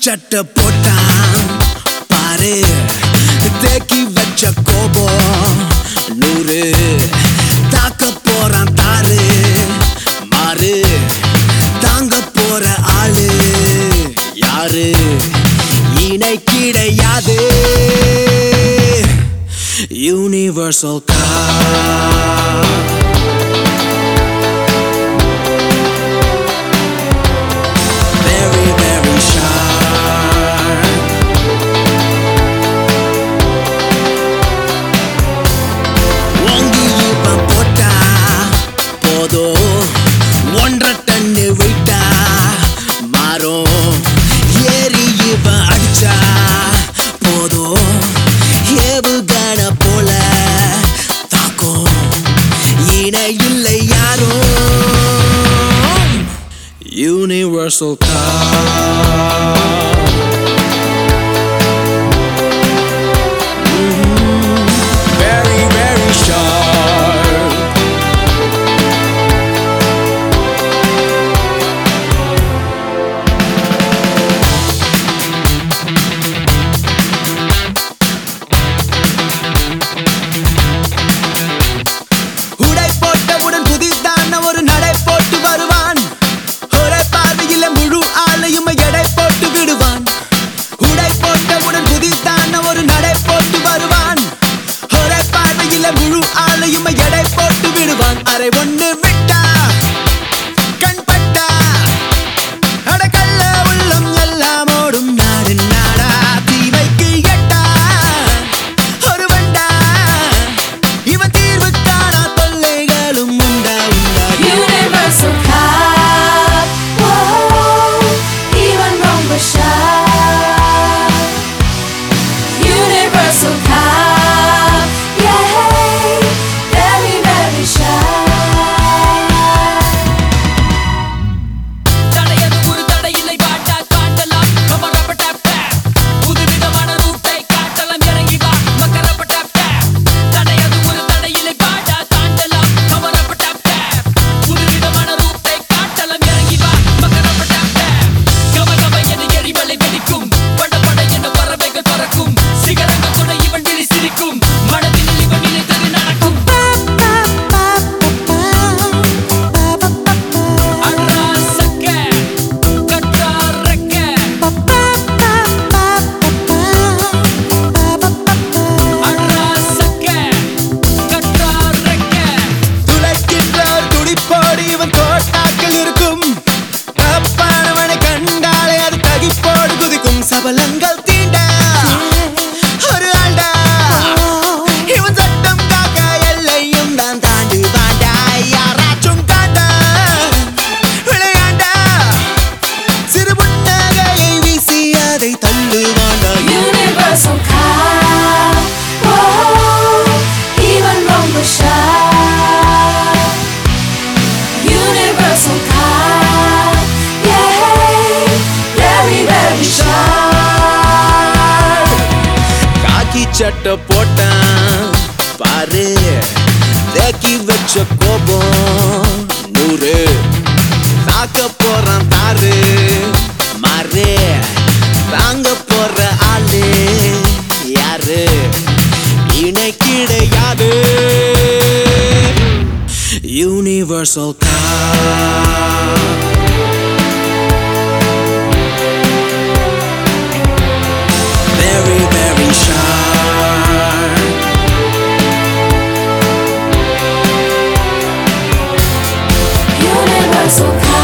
சட்டை போட்டான் பாரு தேக்கி வச்ச கோபம் நூறு தாக்க போறான் தாரு மாறு தாங்க போற ஆளு யாரு இணை கிடையாது universal car very, very sharp. ஓங்கி இவன் போட்டா போதும் ஒன்றரை டன்னு வெயிட்டா மாறும் ஏறி இவன் அடிச்சா போதும் ஏவுகண போல தாக்கும் இணை இல்லை யாரும் Universal car. Mhm. Very, very sharp. உடை போட்டவுடன் புதிதான ஒரு நடை போட்டு வருவான் ஒரே பார்வையில முழு ஆளையும் எடை போட்டு விடுவான் உடை போட்டவுடன் புதிதான ஒரு நடை போட்டு வருவான் ஒரே பார்வையில முழு ஆளையும் எடை போட்டு விடுவான் அரை ஒண்ணு விட்டா கண் பட்டா அடக்கல்ல உள்ளம் எல்லாம் ஓடும் நாடு நாடா தீமைக்கு எட்டா ஒரு வண்டா இவன் தீர்வு காணா தொல்லைகளும் உண்டா உண்டா Universal cop. Whoa, even wrong but shy. Universal cop. Yay, very, very shy. தடையது ஒரு தடையில்லை பாட்டா காட்டலாம் கமரப்ப டேப் டேப் புதுவிதமான ரூட்டை காட்டலாம் இறங்கி வா மக்கரப்ப டேப் டேப் தடையது ஒரு தடையில்லை பாட்டா காட்டலாம் கமரப்ப டேப் டேப் புதுவிதமான ரூட்டை காட்டலாம் இறங்கி வா மக்கரப்ப டேப் டேப் கம கம என எரிமலை வெடிக்கும் பட பட என பறவைகள் பறக்கும் சிகரங்கள் கூட இவன் விழி சிரிக்கும் மனதில் இவன் நினைத்தது நடக்கும் அண்ணா சக்க கற்றா ரெக்க அண்ணா சக்க கற்றா ரெக்க துளைக்கின்ற துடிப்போடு இவன் தோட்டாக்கள் இருக்கும் தப்பானவனை கண்டாலே அது தகிப்போடு குதிக்கும் சபலங்கள் தீண்ட ஒரு ஆண்டா இவன் சட்டம் காக்க எல்லையும் தான் தாண்டு வாண்டா யாராச்சும் காண்டா விளையாண்டா சிறு புன்னகையை வீசி அதை தள்ளு வாண்டா Universal cop. Whoa, even wrong but shy. Universal cop. Yay, very, very shy. காக்கி சட்டை போட்டான் பாரு தேக்கி வச்ச கோபம் நூறு தாக்க போறான் தாரு மாறு தாங்க போற ஆளு யாரு இணை கிடையாது universal car very, very sharp. Universal cop.